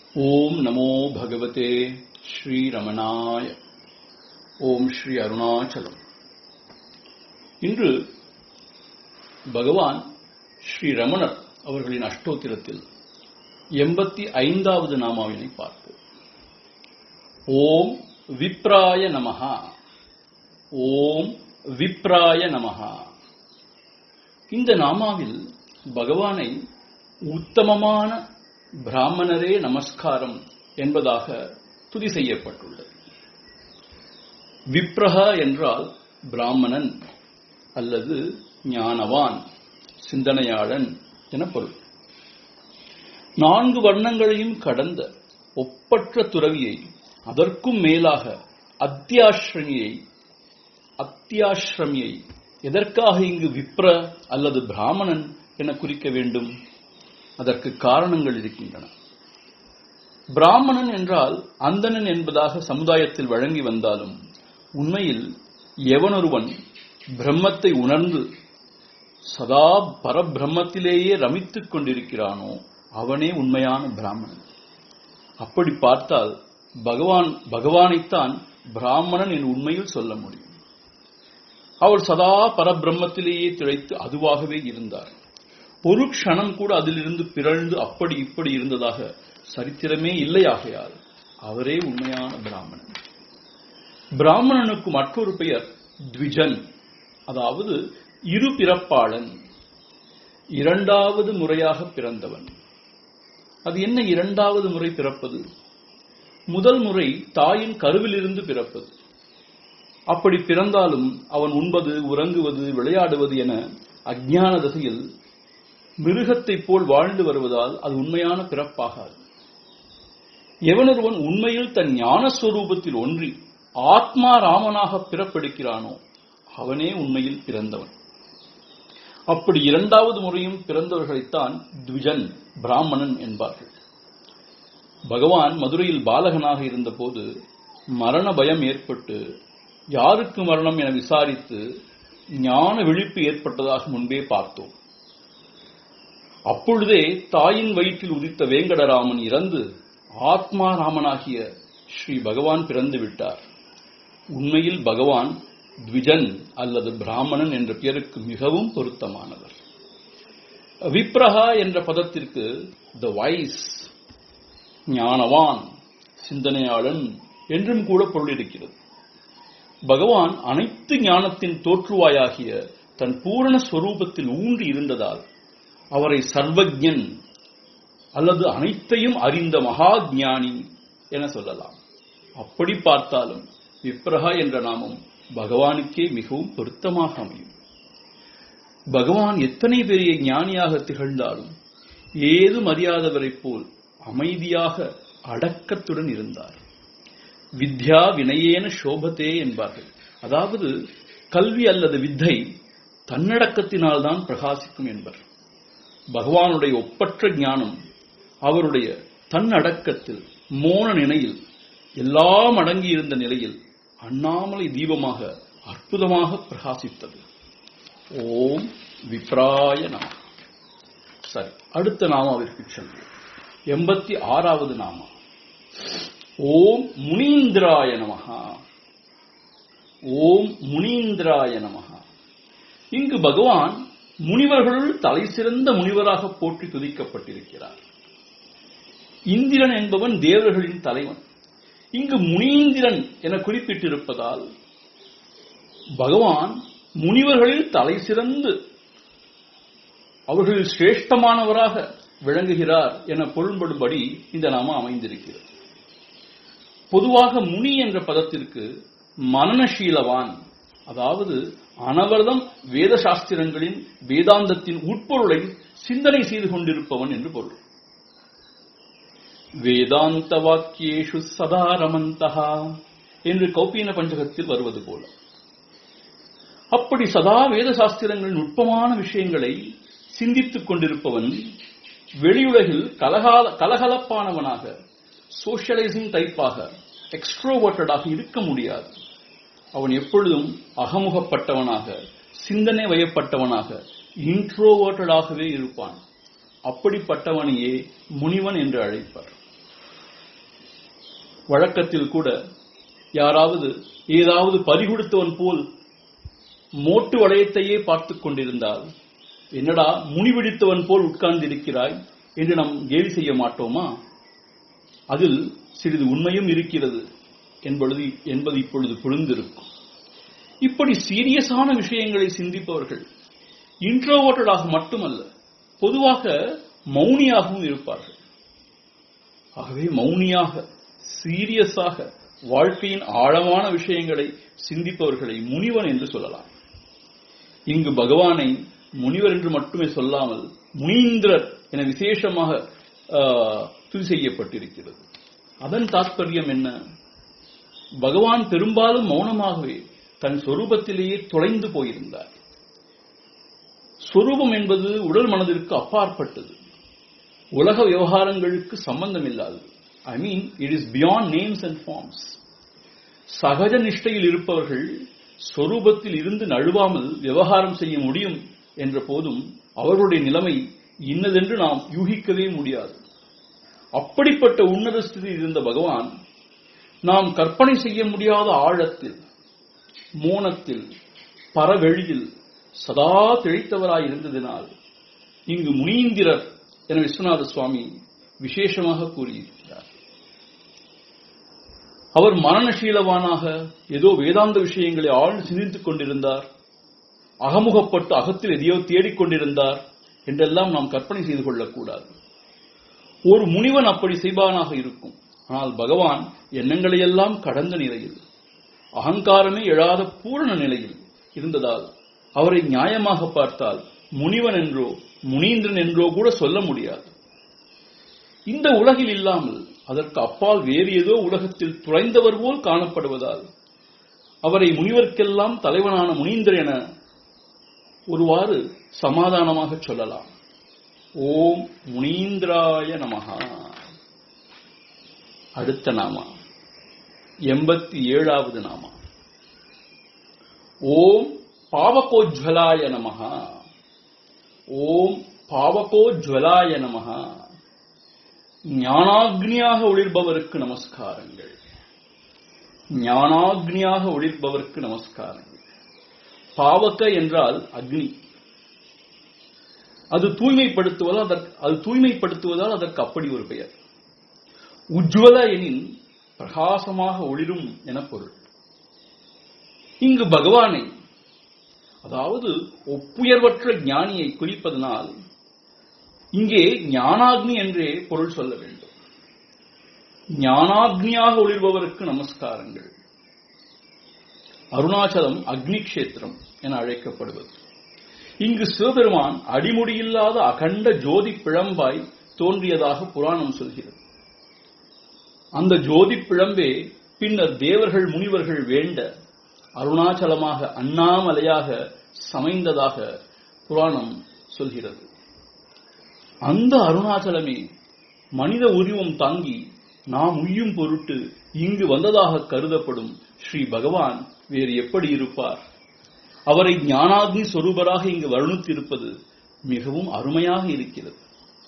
ஓம் நமோ பகவதே ஸ்ரீரமணாய ஓம் ஸ்ரீ அருணாச்சலம் இன்று பகவான் ஸ்ரீ ரமணர் அவர்களின் அஷ்டோத்திரத்தில் எண்பத்தி ஐந்தாவது நாமாவினை பார்ப்போம் ஓம் விப்ராய நமஹா ஓம் விப்ராய நமஹா இந்த நாமாவில் பகவானை உத்தமமான பிராமணரே நமஸ்காரம் என்பதாக துதி செய்யப்பட்டுள்ளது விப்ரஹ என்றால் பிராமணன் அல்லது ஞானவான் சிந்தனையாளன் என பொருள் நான்கு வர்ணங்களையும் கடந்த ஒப்பற்ற துறவியை அதற்கும் மேலாக அத்தியாசிரமியை அத்தியாசிரமியை எதற்காக இங்கு விப்ர அல்லது பிராமணன் என குறிக்க வேண்டும் அதற்கு காரணங்கள் இருக்கின்றன பிராமணன் என்றால் அந்தணன் என்பதாக சமுதாயத்தில் வழங்கி வந்தாலும் உண்மையில் எவனொருவன் பிரம்மத்தை உணர்ந்து சதா பரபிரம்மத்திலேயே ரமித்துக் கொண்டிருக்கிறானோ அவனே உண்மையான பிராமணன் அப்படி பார்த்தால் பகவான் பகவானைத்தான் பிராமணன் என்று உண்மையில் சொல்ல முடியும் அவர் சதா பரபிரம்மத்திலேயே திளைத்து அதுவாகவே இருந்தார் ஒரு க்ஷணம் கூட அதிலிருந்து பிறழ்ந்து அப்படி இப்படி இருந்ததாக சரித்திரமே இல்லையாகையால் அவரே உண்மையான பிராமணன் பிராமணனுக்கு மற்றொரு பெயர் த்விஜன் அதாவது இரு பிறப்பாளன் இரண்டாவது முறையாக பிறந்தவன் அது என்ன இரண்டாவது முறை பிறப்பது முதல் முறை தாயின் கருவிலிருந்து பிறப்பது அப்படி பிறந்தாலும் அவன் உண்பது உறங்குவது விளையாடுவது என அஜ்ஞான தசையில் மிருகத்தைப் போல் வாழ்ந்து வருவதால் அது உண்மையான பிறப்பாகாது எவனொருவன் உண்மையில் தன் ஞானஸ்வரூபத்தில் ஒன்றி ஆத்மா ராமனாக பிறப்பெடுக்கிறானோ அவனே உண்மையில் பிறந்தவன் அப்படி இரண்டாவது முறையும் பிறந்தவர்களைத்தான் த்விஜன் பிராமணன் என்பார்கள் பகவான் மதுரையில் பாலகனாக இருந்தபோது மரண பயம் ஏற்பட்டு யாருக்கு மரணம் என விசாரித்து ஞான விழிப்பு ஏற்பட்டதாக முன்பே பார்த்தோம் அப்பொழுதே தாயின் வயிற்றில் உதித்த வேங்கடராமன் இறந்து ஆத்மா ராமனாகிய ஸ்ரீ பகவான் பிறந்து விட்டார் உண்மையில் பகவான் த்விஜன் அல்லது பிராமணன் என்ற பெயருக்கு மிகவும் பொருத்தமானவர் விப்ரஹா என்ற பதத்திற்கு த வைஸ் ஞானவான் சிந்தனையாளன் என்றும் கூட பொருள் இருக்கிறது பகவான் அனைத்து ஞானத்தின் தோற்றுவாயாகிய தன் பூரண ஸ்வரூபத்தில் ஊன்றி இருந்ததால் அவரை சர்வஜன் அல்லது அனைத்தையும் அறிந்த மகா ஞானி என சொல்லலாம் அப்படி பார்த்தாலும் விப்ரஹா என்ற நாமம் பகவானுக்கே மிகவும் பொருத்தமாக அமையும் பகவான் எத்தனை பெரிய ஞானியாக திகழ்ந்தாலும் ஏதும் அறியாதவரைப் போல் அமைதியாக அடக்கத்துடன் இருந்தார் வித்யா வினயேன சோபத்தே என்பார்கள் அதாவது கல்வி அல்லது வித்தை தன்னடக்கத்தினால்தான் பிரகாசிக்கும் என்பர் பகவானுடைய ஒப்பற்ற ஞானம் அவருடைய தன்னடக்கத்தில் மோன நிலையில் எல்லாம் அடங்கியிருந்த நிலையில் அண்ணாமலை தீபமாக அற்புதமாக பிரகாசித்தது ஓம் விப்ராய நம சரி அடுத்த நாமாவிற்கு செல்வோம் எண்பத்தி ஆறாவது நாமா ஓம் முனீந்திராய நமகா ஓம் முனீந்திராய நமகா இங்கு பகவான் முனிவர்களுள் தலை சிறந்த முனிவராக போற்றி துதிக்கப்பட்டிருக்கிறார் இந்திரன் என்பவன் தேவர்களின் தலைவன் இங்கு முனீந்திரன் என குறிப்பிட்டிருப்பதால் பகவான் முனிவர்களில் தலை சிறந்து அவர்களில் சிரேஷ்டமானவராக விளங்குகிறார் என பொருள்படும்படி இந்த நாம அமைந்திருக்கிறது பொதுவாக முனி என்ற பதத்திற்கு மனநசீலவான் அதாவது அனவரதம் வேத சாஸ்திரங்களின் வேதாந்தத்தின் உட்பொருளை சிந்தனை செய்து கொண்டிருப்பவன் என்று பொருள் வேதாந்த வாக்கியேஷு சதா ரமந்தகா என்று கௌபீன பஞ்சகத்தில் வருவது போல அப்படி சதா வேத சாஸ்திரங்களின் நுட்பமான விஷயங்களை சிந்தித்துக் கொண்டிருப்பவன் வெளியுலகில் கலகால கலகலப்பானவனாக சோஷியலைசிங் டைப்பாக எக்ஸ்ட்ரோவர்டடாக இருக்க முடியாது அவன் எப்பொழுதும் அகமுகப்பட்டவனாக சிந்தனை வயப்பட்டவனாக இன்ட்ரோவர்டடாகவே இருப்பான் அப்படிப்பட்டவனையே முனிவன் என்று அழைப்பர் வழக்கத்தில் கூட யாராவது ஏதாவது பறிகொடுத்தவன் போல் மோட்டு வளையத்தையே பார்த்துக் கொண்டிருந்தால் என்னடா முனிவிடித்தவன் போல் உட்கார்ந்திருக்கிறாய் என்று நாம் கேலி செய்ய மாட்டோமா அதில் சிறிது உண்மையும் இருக்கிறது என்பது என்பது இப்பொழுது புரிந்திருக்கும் இப்படி சீரியஸான விஷயங்களை சிந்திப்பவர்கள் இன்ட்ரோவர்டடாக மட்டுமல்ல பொதுவாக மௌனியாகவும் இருப்பார்கள் ஆகவே மௌனியாக சீரியஸாக வாழ்க்கையின் ஆழமான விஷயங்களை சிந்திப்பவர்களை முனிவன் என்று சொல்லலாம் இங்கு பகவானை முனிவர் என்று மட்டுமே சொல்லாமல் முனீந்திரர் என விசேஷமாக ஆஹ், துதி செய்யப்பட்டிருக்கிறது அதன் தாத்பரியம் என்ன பகவான் பெரும்பாலும் மௌனமாகவே தன் சொரூபத்திலேயே தொலைந்து போயிருந்தார் சொரூபம் என்பது உடல் மனதிற்கு அப்பாற்பட்டது உலக விவகாரங்களுக்கு சம்பந்தம் இல்லாதது I mean it is beyond names and forms சகஜ நிஷ்டையில் இருப்பவர்கள் சொரூபத்தில் இருந்து நழுவாமல் விவகாரம் செய்ய முடியும் என்ற போதும் அவர்களுடைய நிலைமை இன்னதென்று நாம் யூகிக்கவே முடியாது அப்படிப்பட்ட உன்னத ஸ்திதியில் இருந்த பகவான் நாம் கற்பனை செய்ய முடியாத ஆழத்தில் மோனத்தில் பரவெளியில் சதா திளைத்தவராய் இருந்ததினால் இங்கு முனீந்திரர் என விஸ்வநாத சுவாமி விசேஷமாக கூறியிருக்கிறார் அவர் மரணசீலவானாக ஏதோ வேதாந்த விஷயங்களை ஆழ்ந்து சிந்தித்துக் கொண்டிருந்தார் அகமுகப்பட்டு அகத்தில் எதையோ தேடிக்கொண்டிருந்தார் என்றெல்லாம் நாம் கற்பனை செய்து கொள்ளக்கூடாது ஒரு முனிவன் அப்படி செய்வானாக இருக்கும் ஆனால் பகவான் எண்ணங்களையெல்லாம் கடந்த நிலையில் அகங்காரமே எழாத பூரண நிலையில் இருந்ததால் அவரை நியாயமாக பார்த்தால் முனிவன் என்றோ முனீந்திரன் என்றோ கூட சொல்ல முடியாது இந்த உலகில் இல்லாமல் அதற்கு அப்பால் வேறு ஏதோ உலகத்தில் துறைந்தவர் போல் காணப்படுவதால் அவரை முனிவர்க்கெல்லாம் தலைவனான முனீந்திரன் என ஒருவாறு சமாதானமாக சொல்லலாம் ஓம் முனீந்திராய நமகா அடுத்த நாமா எண்பத்தி ஏழாவது நாமா ஓம் பாவகோஜ்வலாய நமகா ஓம் பாவகோஜ்வலாய நமகா ஞானாக்னியாக ஒளிர்பவருக்கு நமஸ்காரங்கள் ஞானாக்னியாக ஒளிர்பவருக்கு நமஸ்காரங்கள் பாவக என்றால் அக்னி அது தூய்மைப்படுத்துவதால் அதற்கு அது தூய்மைப்படுத்துவதால் அதற்கு அப்படி ஒரு பெயர் உஜ்வல எனின் பிரகாசமாக ஒளிரும் என பொருள் இங்கு பகவானை அதாவது ஒப்புயர்வற்ற ஞானியை குறிப்பதனால் இங்கே ஞானாக்னி என்றே பொருள் சொல்ல வேண்டும் ஞானாக்னியாக ஒளிர்பவருக்கு நமஸ்காரங்கள் அருணாச்சலம் அக்னி கஷேத்திரம் என அழைக்கப்படுவது இங்கு சிவபெருமான் அடிமுடியில்லாத அகண்ட ஜோதி பிழம்பாய் தோன்றியதாக புராணம் சொல்கிறது அந்த ஜோதி பிழம்பே பின்னர் தேவர்கள் முனிவர்கள் வேண்ட அருணாச்சலமாக அண்ணாமலையாக சமைந்ததாக புராணம் சொல்கிறது அந்த அருணாச்சலமே மனித உருவம் தாங்கி நாம் உய்யும் பொருட்டு இங்கு வந்ததாக கருதப்படும் ஸ்ரீ பகவான் வேறு எப்படி இருப்பார் அவரை ஞானாக்னி சொரூபராக இங்கு வருணித்திருப்பது மிகவும் அருமையாக இருக்கிறது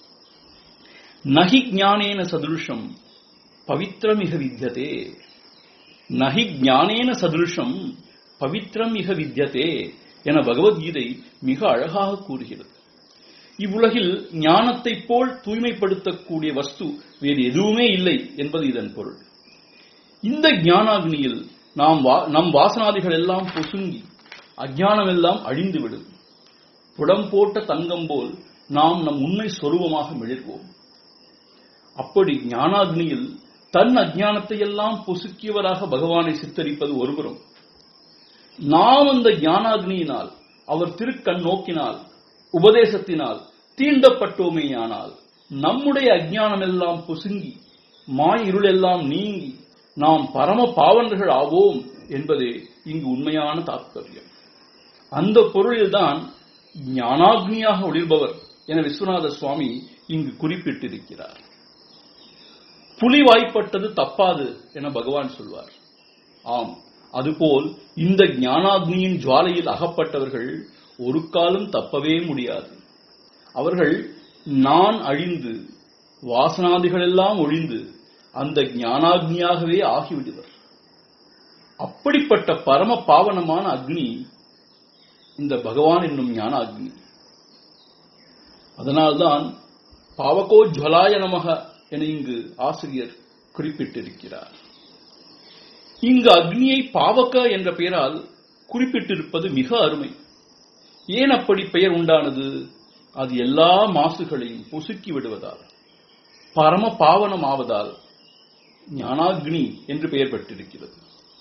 நகி ஞானேன சதுருஷம் பவித்ரம் இக வித்தியதே நகி ஞானேன சதுருஷம் பவித்ரம் இக வித்தியதே என பகவத்கீதை மிக அழகாக கூறுகிறது இவ்வுலகில் ஞானத்தைப் போல் தூய்மைப்படுத்தக்கூடிய வஸ்து வேறு எதுவுமே இல்லை என்பது இதன் பொருள் இந்த ஞானாக்னியில் நாம் வா- நம் வாசனாதிகள் எல்லாம் பொசுங்கி அஜ்ஞானம் எல்லாம் அழிந்துவிடும் புடம் போட்ட தங்கம் போல் நாம் நம் உண்மை சொரூபமாக மிளிர்வோம் அப்படி ஞானாக்னியில் தன் அஜ்ஞானத்தை எல்லாம் பொசுக்கியவராக பகவானை சித்தரிப்பது ஒருபுறம் நாம் அந்த ஞானாக்னியினால் அவர் திருக்கண் நோக்கினால் உபதேசத்தினால் தீண்டப்பட்டோமேயானால் நம்முடைய அஜ்ஞானம் எல்லாம் பொசுங்கி மாய இருளெல்லாம் நீங்கி நாம் பரம பாவனர்கள் ஆவோம் என்பதே இங்கு உண்மையான தாத்பரியம் அந்த பொருளில்தான் ஞானாக்னியாக ஒளிர்பவர் என விஸ்வநாத சுவாமி இங்கு குறிப்பிட்டிருக்கிறார் புலி வாய்ப்பட்டது தப்பாது என பகவான் சொல்வார் ஆம் அதுபோல் இந்த ஞானாக்னியின் ஜுவாலையில் அகப்பட்டவர்கள் ஒரு காலம் தப்பவே முடியாது அவர்கள் நான் அழிந்து வாசனாதிகளெல்லாம் ஒழிந்து அந்த ஞானாக்னியாகவே ஆகிவிடுவர் அப்படிப்பட்ட பரம பாவனமான அக்னி இந்த பகவான் என்னும் ஞான அக்னி அதனால்தான் பாவகோ ஜுவலாய நமக என இங்கு ஆசிரியர் குறிப்பிட்டிருக்கிறார் இங்கு அக்னியை பாவக என்ற பெயரால் குறிப்பிட்டிருப்பது மிக அருமை ஏன் அப்படி பெயர் உண்டானது அது எல்லா மாசுகளையும் பொசுக்கி விடுவதால் பரம பாவனம் ஆவதால் ஞானாக்னி என்று பெயர் பெற்றிருக்கிறது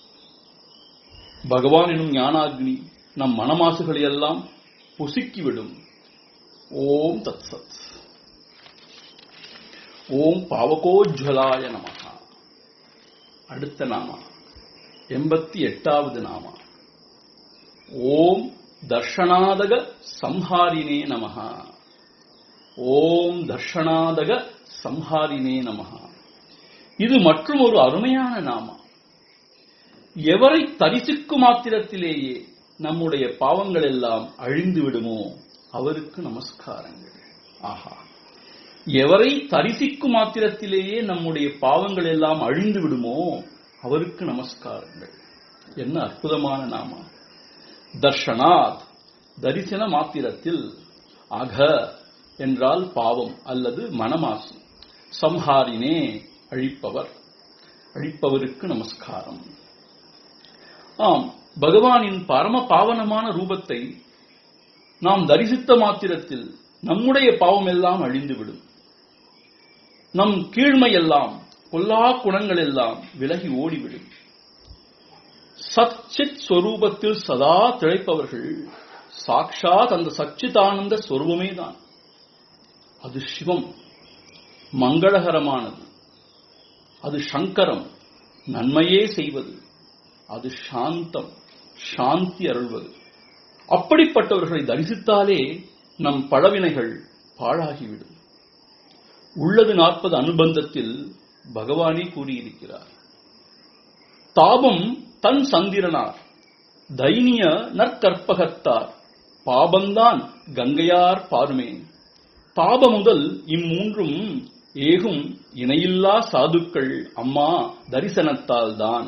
பகவான் எனும் ஞானாக்னி நம் மனமாசுகளை எல்லாம் பொசுக்கிவிடும் ஓம் தத் சத் ஓம் பாவகோஜ்வலாய நமகா அடுத்த நாமா எண்பத்தி எட்டாவது நாமா ஓம் தர்ஷனாதக சம்ஹாரினே நமகா ஓம் தர்ஷனாதக சம்ஹாரினே நமகா இது மற்றும் ஒரு அருமையான நாமா எவரை தரிசிக்கு மாத்திரத்திலேயே நம்முடைய பாவங்கள் எல்லாம் அழிந்து விடுமோ அவருக்கு நமஸ்காரங்கள் ஆஹா எவரை தரிசிக்கு மாத்திரத்திலேயே நம்முடைய பாவங்கள் எல்லாம் அழிந்து விடுமோ அவருக்கு நமஸ்காரங்கள் என்ன அற்புதமான நாமா தர்ஷனாத் தரிசன மாத்திரத்தில் அக என்றால் பாவம் அல்லது மனமாசு சம்ஹாரினே அழிப்பவர் அழிப்பவருக்கு நமஸ்காரம் ஆம் பகவானின் பரம பாவனமான ரூபத்தை நாம் தரிசித்த மாத்திரத்தில் நம்முடைய பாவம் எல்லாம் அழிந்துவிடும் நம் கீழ்மை எல்லாம் பொல்லா குணங்கள் எல்லாம் விலகி ஓடிவிடும் சச்சித் ஸ்வரூபத்தில் சதா திளைப்பவர்கள் சாக்ஷாத் அந்த சச்சிதானந்த ஸ்வரூபமே தான் அது சிவம் மங்களகரமானது அது சங்கரம் நன்மையே செய்வது அது சாந்தம் சாந்தி அருள்வது அப்படிப்பட்டவர்களை தரிசித்தாலே நம் பழவினைகள் பாழாகிவிடும் உள்ளது நாற்பது அனுபந்தத்தில் பகவானே கூறியிருக்கிறார் தாபம் தன் சந்திரனார் தைனிய நற்கற்பகத்தார் பாபந்தான் கங்கையார் பாருமே தாப முதல் இம்மூன்றும் ஏகும் இணையில்லா சாதுக்கள் அம்மா தரிசனத்தால் தான்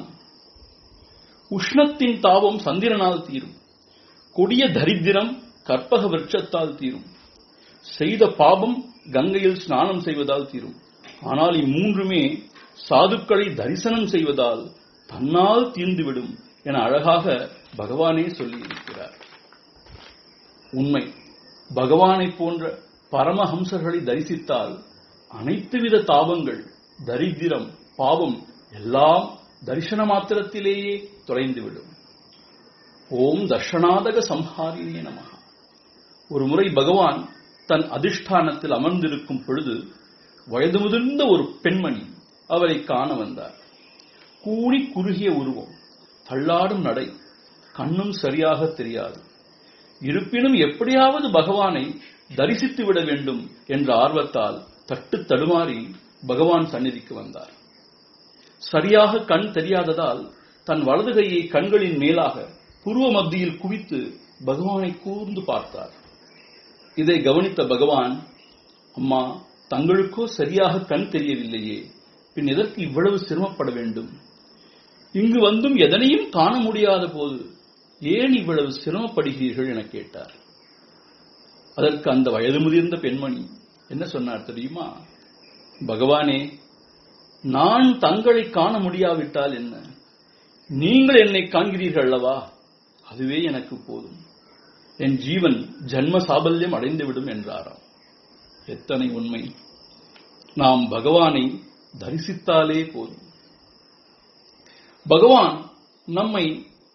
உஷ்ணத்தின் தாபம் சந்திரனால் தீரும் கொடிய தரித்திரம் கற்பக விருட்சத்தால் தீரும் செய்த பாபம் கங்கையில் ஸ்நானம் செய்வதால் தீரும் ஆனால் இம்மூன்றுமே சாதுக்களை தரிசனம் செய்வதால் தன்னால் தீர்ந்துவிடும் என அழகாக பகவானே சொல்லியிருக்கிறார் உண்மை பகவானை போன்ற பரமஹம்சர்களை தரிசித்தால் அனைத்து வித தாபங்கள் தரித்திரம் பாவம் எல்லாம் தரிசன மாத்திரத்திலேயே தொலைந்துவிடும் ஓம் தர்ஷனாதக சம்ஹாரினே நமக ஒரு முறை பகவான் தன் அதிஷ்டானத்தில் அமர்ந்திருக்கும் பொழுது வயது முதிர்ந்த ஒரு பெண்மணி அவரை காண வந்தார் கூடி குறுகிய உருவம் தள்ளாடும் நடை கண்ணும் சரியாக தெரியாது இருப்பினும் எப்படியாவது பகவானை தரிசித்து விட வேண்டும் என்ற ஆர்வத்தால் தட்டு தடுமாறி பகவான் சந்நிதிக்கு வந்தார் சரியாக கண் தெரியாததால் தன் வலது கையை கண்களின் மேலாக புருவ மத்தியில் குவித்து பகவானை கூர்ந்து பார்த்தார் இதை கவனித்த பகவான் அம்மா தங்களுக்கோ சரியாக கண் தெரியவில்லையே பின் எதற்கு இவ்வளவு சிரமப்பட வேண்டும் இங்கு வந்தும் எதனையும் காண முடியாத போது ஏன் இவ்வளவு சிரமப்படுகிறீர்கள் என கேட்டார் அதற்கு அந்த வயது முதிர்ந்த பெண்மணி என்ன சொன்னார் தெரியுமா பகவானே நான் தங்களை காண முடியாவிட்டால் என்ன நீங்கள் என்னை காண்கிறீர்கள் அல்லவா அதுவே எனக்கு போதும் என் ஜீவன் ஜன்ம சாபல்யம் அடைந்துவிடும் என்றாராம் எத்தனை உண்மை நாம் பகவானை தரிசித்தாலே போதும் பகவான் நம்மை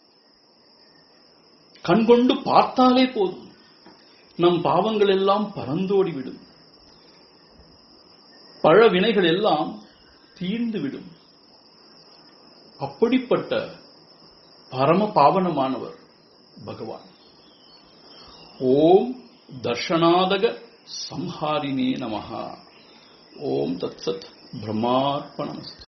கண்கொண்டு பார்த்தாலே போதும் நம் பாவங்கள் எல்லாம் பறந்தோடிவிடும் பழ வினைகள் எல்லாம் தீர்ந்துவிடும் அப்படிப்பட்ட பரம பாவனமானவர் பகவான் ஓம் தர்ஷனாதக சம்ஹாரினே நமஹா ஓம் தத்சத் பிரம்மார்ப்பணமஸ்து